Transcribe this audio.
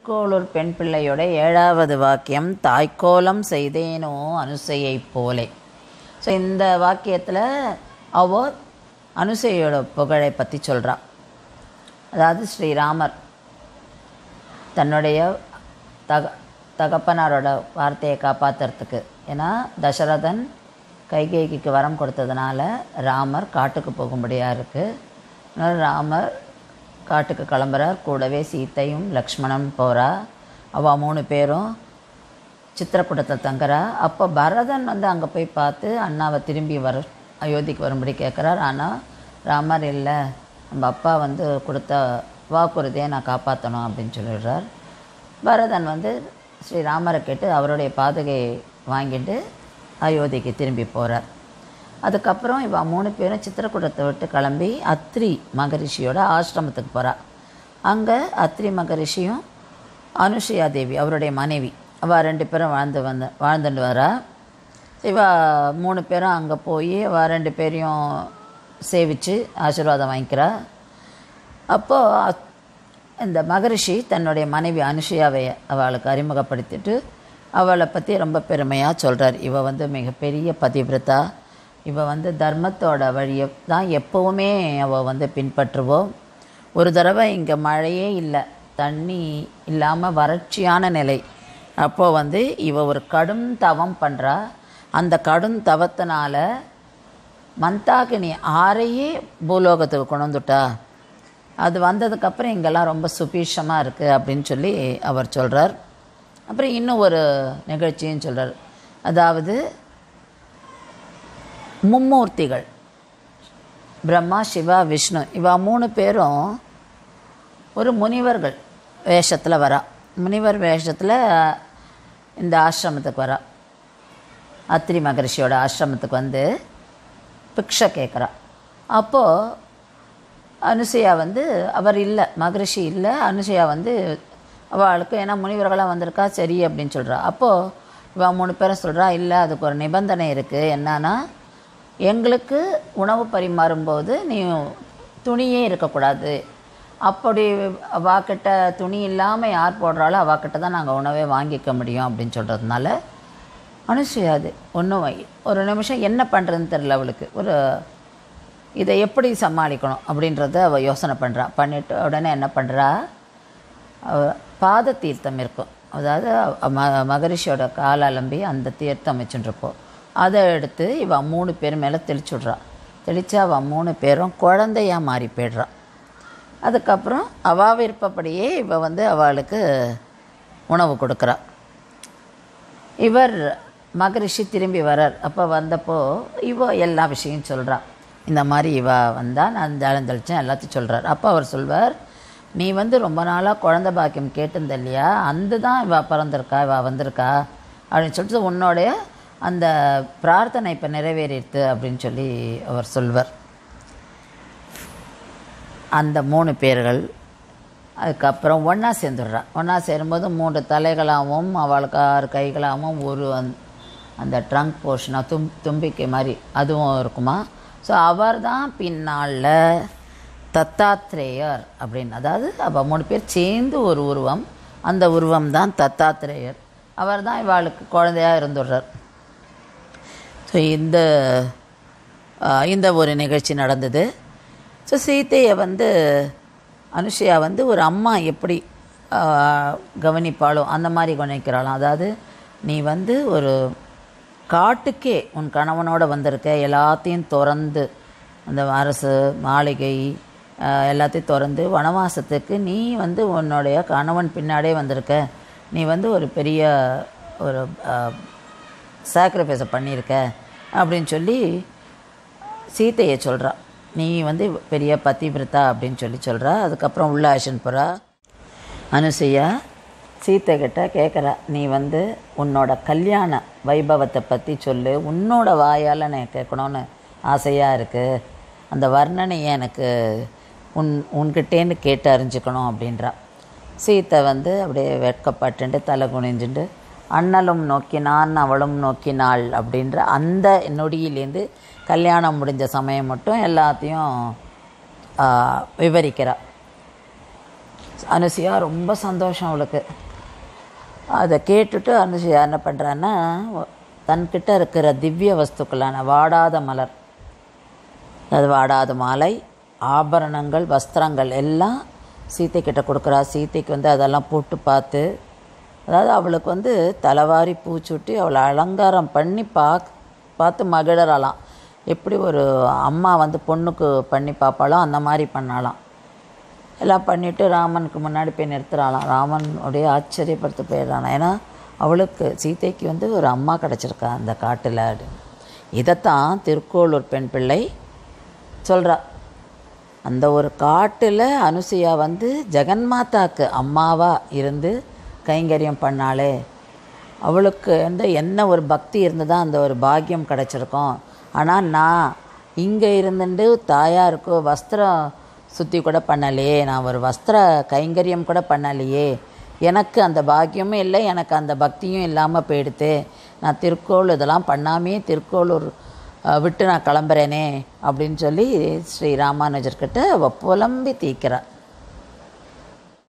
கோளூர் பெண் பிள்ளையோட ஏழாவது வாக்கியம் தாய்க்கோலம் செய்தேனோ அனுசையைப் போலே ஸோ இந்த வாக்கியத்தில் அவ அனுசையோட புகழை பற்றி சொல்றா அதாவது ஸ்ரீராமர் தன்னுடைய தக தகப்பனாரோட வார்த்தையை காப்பாற்றுறதுக்கு ஏன்னா தசரதன் கைகேயிக்கு வரம் கொடுத்ததுனால ராமர் காட்டுக்கு போகும்படியாக இருக்குது ராமர் காட்டுக்கு கிளம்புறார் கூடவே சீத்தையும் லக்ஷ்மணன் போகிறா அவள் மூணு பேரும் சித்திரக்கூடத்தில் தங்குறா அப்போ பரதன் வந்து அங்கே போய் பார்த்து அண்ணாவை திரும்பி வர அயோத்திக்கு வரும்படி கேட்குறார் ஆனால் ராமர் இல்லை நம்ம அப்பா வந்து கொடுத்த வாக்குறுதியை நான் காப்பாற்றணும் அப்படின்னு சொல்லிடுறார் பரதன் வந்து ஸ்ரீராமரை கேட்டு அவருடைய பாதுகையை வாங்கிட்டு அயோத்திக்கு திரும்பி போகிறார் அதுக்கப்புறம் இவ மூணு பேரும் சித்திரக்கூடத்தை விட்டு கிளம்பி அத்ரி மகரிஷியோட ஆசிரமத்துக்கு போகிறா அங்கே அத்ரி மகரிஷியும் அனுஷயா தேவி அவருடைய மனைவி அவள் ரெண்டு பேரும் வாழ்ந்து வந்த வாழ்ந்துட்டு வரா இவ மூணு பேரும் அங்கே போய் அவ ரெண்டு பேரையும் சேவித்து ஆசீர்வாதம் வாங்கிக்கிறா அப்போது இந்த மகரிஷி தன்னுடைய மனைவி அனுஷயாவை அவளுக்கு அறிமுகப்படுத்திட்டு அவளை பற்றி ரொம்ப பெருமையாக சொல்கிறார் இவ வந்து மிகப்பெரிய பதிவிரதா இவ வந்து தர்மத்தோட வழியை தான் எப்போவுமே அவள் வந்து பின்பற்றுவோம் ஒரு தடவை இங்கே மழையே இல்லை தண்ணி இல்லாமல் வறட்சியான நிலை அப்போது வந்து இவ ஒரு கடும் தவம் பண்ணுறா அந்த கடும் தவத்தினால மந்தாகினி ஆறையே பூலோகத்துக்கு கொண்டு வந்துட்டா அது வந்ததுக்கப்புறம் இங்கெல்லாம் ரொம்ப சுபீஷமாக இருக்குது அப்படின்னு சொல்லி அவர் சொல்கிறார் அப்புறம் இன்னும் ஒரு நிகழ்ச்சியும் சொல்கிறார் அதாவது மும்மூர்த்திகள் பிரம்மா சிவா விஷ்ணு இவா மூணு பேரும் ஒரு முனிவர்கள் வேஷத்தில் வரா முனிவர் வேஷத்தில் இந்த ஆசிரமத்துக்கு வரா அத்ரி மகரிஷியோட ஆசிரமத்துக்கு வந்து பிக்ஷை கேட்குறா அப்போது அனுசையா வந்து அவர் இல்லை மகரிஷி இல்லை அனுசையா வந்து அவளுக்கு ஏன்னா முனிவர்களாக வந்திருக்கா சரி அப்படின்னு சொல்கிறா அப்போது இவன் மூணு பேரும் சொல்கிறா இல்லை அதுக்கு ஒரு நிபந்தனை இருக்குது என்னன்னா எங்களுக்கு உணவு பரிமாறும்போது நீ துணியே இருக்கக்கூடாது அப்படி அவாக்கிட்ட துணி இல்லாமல் யார் போடுறாளோ அவாக்கிட்ட தான் நாங்கள் உணவே வாங்கிக்க முடியும் அப்படின்னு சொல்கிறதுனால அனுசையா அது ஒன்றும் ஒரு நிமிஷம் என்ன பண்ணுறதுன்னு தெரில அவளுக்கு ஒரு இதை எப்படி சமாளிக்கணும் அப்படின்றத அவள் யோசனை பண்ணுறா பண்ணிட்டு உடனே என்ன பண்ணுறா பாத தீர்த்தம் இருக்கும் அதாவது ம மகரிஷியோட கால் அலம்பி அந்த தீர்த்தம் வச்சுட்டுருப்போம் அதை எடுத்து இவன் மூணு பேர் மேலே தெளிச்சு விட்றா தெளித்து அவன் மூணு பேரும் குழந்தையாக மாறி போய்ட்றா அதுக்கப்புறம் அவள் விருப்பப்படியே இவ வந்து அவளுக்கு உணவு கொடுக்குறா இவர் மகரிஷி திரும்பி வரார் அப்போ வந்தப்போ இவ எல்லா விஷயம் சொல்கிறா இந்த மாதிரி இவ வந்தால் நான் ஜாலம் தெளித்தேன் எல்லாத்தையும் சொல்கிறார் அப்போ அவர் சொல்வார் நீ வந்து ரொம்ப நாளாக குழந்த பாக்கியம் கேட்டிருந்த இல்லையா அந்த தான் இவ பிறந்திருக்கா இவ வந்திருக்கா அப்படின்னு சொல்லிட்டு உன்னோடைய அந்த பிரார்த்தனை இப்போ நிறைவேறிடுது அப்படின்னு சொல்லி அவர் சொல்வார் அந்த மூணு பேர்கள் அதுக்கப்புறம் ஒன்றா சேர்ந்துடுறா ஒன்றா சேரும்போது மூன்று தலைகளாகவும் அவளுக்கு ஆறு கைகளாகவும் ஒரு அந்த ட்ரங்க் போர்ஷனாக தும் தும்பிக்கை மாதிரி அதுவும் இருக்குமா ஸோ அவர் தான் பின்னால் தத்தாத்ரேயர் அப்படின்னு அதாவது அவள் மூணு பேர் சேர்ந்து ஒரு உருவம் அந்த உருவம் தான் தத்தாத்ரேயர் அவர் தான் இவாளுக்கு குழந்தையாக இருந்துடுறார் ஸோ இந்த இந்த ஒரு நிகழ்ச்சி நடந்தது ஸோ சீத்தையை வந்து அனுஷயா வந்து ஒரு அம்மா எப்படி கவனிப்பாளோ அந்த மாதிரி கவனிக்கிறாளாம் அதாவது நீ வந்து ஒரு காட்டுக்கே உன் கணவனோட வந்திருக்க எல்லாத்தையும் திறந்து அந்த அரசு மாளிகை எல்லாத்தையும் திறந்து வனவாசத்துக்கு நீ வந்து உன்னுடைய கணவன் பின்னாடியே வந்திருக்க நீ வந்து ஒரு பெரிய ஒரு சாக்ரிஃபைஸை பண்ணியிருக்க அப்படின்னு சொல்லி சீத்தையை சொல்கிறா நீ வந்து பெரிய பத்திவிரதா அப்படின்னு சொல்லி சொல்கிறா அதுக்கப்புறம் உள்ள ஆஷன் போகிறா அனுசையா சீத்தை கிட்ட கேட்குறா நீ வந்து உன்னோட கல்யாண வைபவத்தை பற்றி சொல்லு உன்னோட வாயால் நான் கேட்கணுன்னு ஆசையாக இருக்குது அந்த வர்ணனையை எனக்கு உன் உன்கிட்டேன்னு கேட்டு அறிஞ்சுக்கணும் அப்படின்றா சீத்தை வந்து அப்படியே வெட்கப்பட்டுண்டு தலை குனிஞ்சுண்டு அண்ணலும் நோக்கினான் அவளும் நோக்கினாள் அப்படின்ற அந்த நொடியிலேருந்து கல்யாணம் முடிஞ்ச சமயம் மட்டும் எல்லாத்தையும் விவரிக்கிறா அனுசியா ரொம்ப சந்தோஷம் அவளுக்கு அதை கேட்டுட்டு அனுசியா என்ன பண்ணுறான்னா தன்கிட்ட இருக்கிற திவ்ய வஸ்துக்களான வாடாத மலர் அது வாடாத மாலை ஆபரணங்கள் வஸ்திரங்கள் எல்லாம் சீத்தை கிட்ட கொடுக்குறா சீத்தைக்கு வந்து அதெல்லாம் போட்டு பார்த்து அதாவது அவளுக்கு வந்து தலைவாரி பூச்சுட்டி அவளை அலங்காரம் பண்ணி பாக் பார்த்து மகிழறாளாம் எப்படி ஒரு அம்மா வந்து பொண்ணுக்கு பண்ணி பார்ப்பாளோ அந்த மாதிரி பண்ணாலாம் எல்லாம் பண்ணிவிட்டு ராமனுக்கு முன்னாடி போய் நிறுத்துறாளாம் ராமன் உடைய ஆச்சரியப்படுத்த போயிடுறானா ஏன்னா அவளுக்கு சீதைக்கு வந்து ஒரு அம்மா கிடச்சிருக்கா அந்த காட்டில் அப்படின்னு இதைத்தான் திருக்கோளூர் பெண் பிள்ளை சொல்கிறா அந்த ஒரு காட்டில் அனுசையா வந்து ஜெகன்மாதாக்கு அம்மாவாக இருந்து கைங்கரியம் பண்ணாளே அவளுக்கு வந்து என்ன ஒரு பக்தி இருந்ததா அந்த ஒரு பாக்கியம் கிடச்சிருக்கும் ஆனால் நான் இங்கே இருந்துட்டு தாயாருக்கு வஸ்திரம் சுற்றி கூட பண்ணலையே நான் ஒரு வஸ்திர கைங்கரியம் கூட பண்ணலையே எனக்கு அந்த பாக்கியமும் இல்லை எனக்கு அந்த பக்தியும் இல்லாமல் போயிடுத்து நான் திருக்கோள் இதெல்லாம் பண்ணாமே திருக்கோளூர் அஹ், விட்டு நான் கிளம்புறேனே அப்படின்னு சொல்லி ஸ்ரீ ராமானுஜர்கிட்ட அவ புலம்பி தீக்கிறா